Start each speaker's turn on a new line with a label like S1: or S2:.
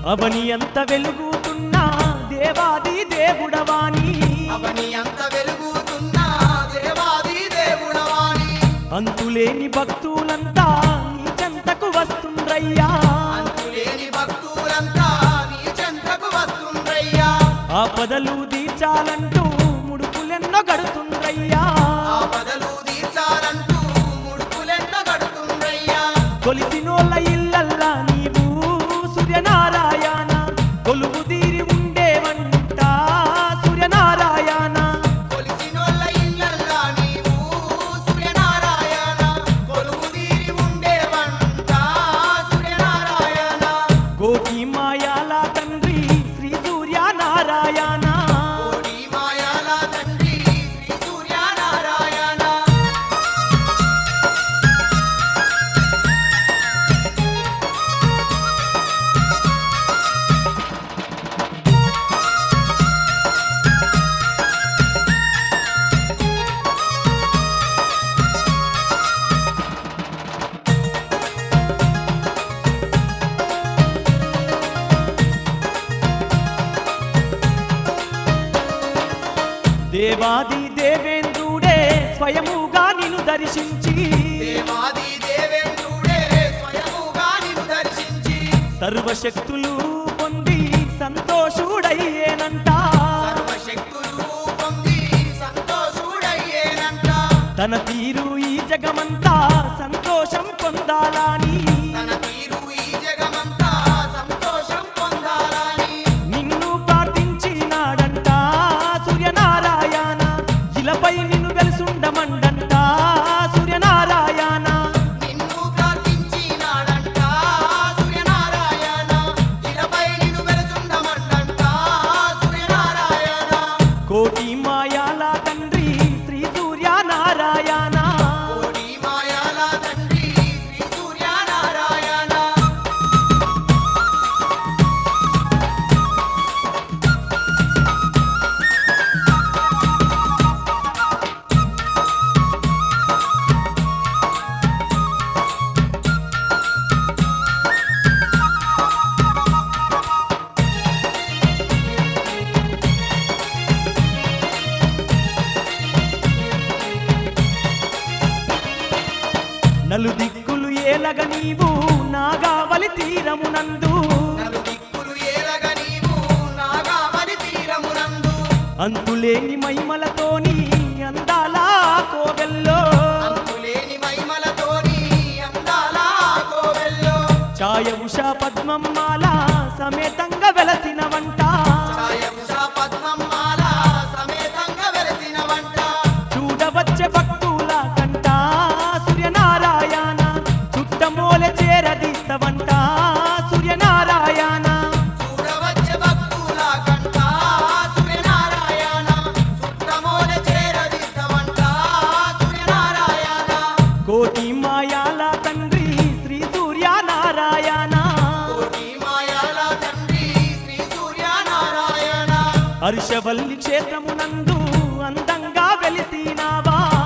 S1: అవని అంత వెలుగుతున్నా దేవాది దేవుడవాని
S2: అవని అంత వెలుగుతున్నా దేవాది దేవుడవాని
S1: అంతులేని భక్తులంతా నీ చెంతకు వస్తుండ్రయ్యా
S2: అంతులేని భక్తులంతా నీ చెంతకు వస్తుండ్రయ్యా
S1: ఆపదలు తీర్చాలంటూ ముడుపులెన్నో గడుతుండ్రయ్యా
S2: ఆపదలు తీర్చాలంటూ ముడుపులెంట గడుతుండ్రయ్యా
S1: కొలిసినోళ్ళ ఇల్లల్లా నీవు సూర్యనారాయణ కొలువు తీరి ఉండేవంట సూర్యనారాయణ
S2: కొలిసినోళ్ళ ఇళ్ళల్లా నీవు సూర్యనారాయణ కొలువు తీరి ఉండేవంట సూర్యనారాయణ
S1: కోటి మాయాల తండ్రి శ్రీ సూర్యనారాయణ
S2: కోడి మాయాల తండ్రి శ్రీ సూర్యనారాయణ
S1: దేవాది దేవేంద్రుడే స్వయముగా నిన్ను దర్శించి
S2: దేవాది దేవేంద్రుడే స్వయముగా నిన్ను దర్శించి
S1: సర్వశక్తులు పొంది సంతోషుడయ్యేనంట
S2: సర్వశక్తులు పొంది సంతోషుడయ్యేనంట
S1: తన తీరు ఈ జగమంతా సంతోషం పొందాలని
S2: తన తీరు ఈ జగమంతా సంతోషం పొందాలని
S1: నిన్ను ప్రార్థించినాడంట సూర్యనారాయణ ఇలపై నిన్ను వెలుసుండమండంట సూర్యనారాయణ
S2: నిన్ను ప్రార్థించినాడంట సూర్యనారాయణ ఇలపై నిన్ను వెలుచుండమండంట సూర్యనారాయణ
S1: కోటి మాయాల తండ్రి శ్రీ సూర్యనారాయణ
S2: కోడి మాయాల తండ్రి శ్రీ సూర్యనారాయణ
S1: నలు దిక్కులు ఏలగ నీవు నాగావలి తీరమునందు
S2: నలు దిక్కులు ఏలగ నీవు నాగావలి తీరమునందు
S1: అంతులేని మహిమలతోని అందాల కోవెల్లో
S2: అంతులేని మహిమలతోని అందాల కోవెల్లో
S1: ఛాయ ఉషా పద్మమ్మాల సమేతంగా వెలసిన వంట
S2: ఛాయముష పద్మమాల సమేతంగా వెలసిన వంట
S1: చూడవచ్చే భక్తుల కంట సూర్యనారాయణ చుట్టమూల చేరదీస్తవంట సూర్యనారాయణ
S2: చూడవచ్చే భక్తుల కంట సూర్యనారాయణ సుట్టమోల చేరదీస్తవంట సూర్యనారాయణ
S1: కోటి మాయాల తండ్రి శ్రీ సూర్యనారాయణ
S2: కోటి మాయాల తండ్రి శ్రీ సూర్యనారాయణ
S1: హర్షవల్లి క్షేత్రమునందు అందంగా వెలిసినావా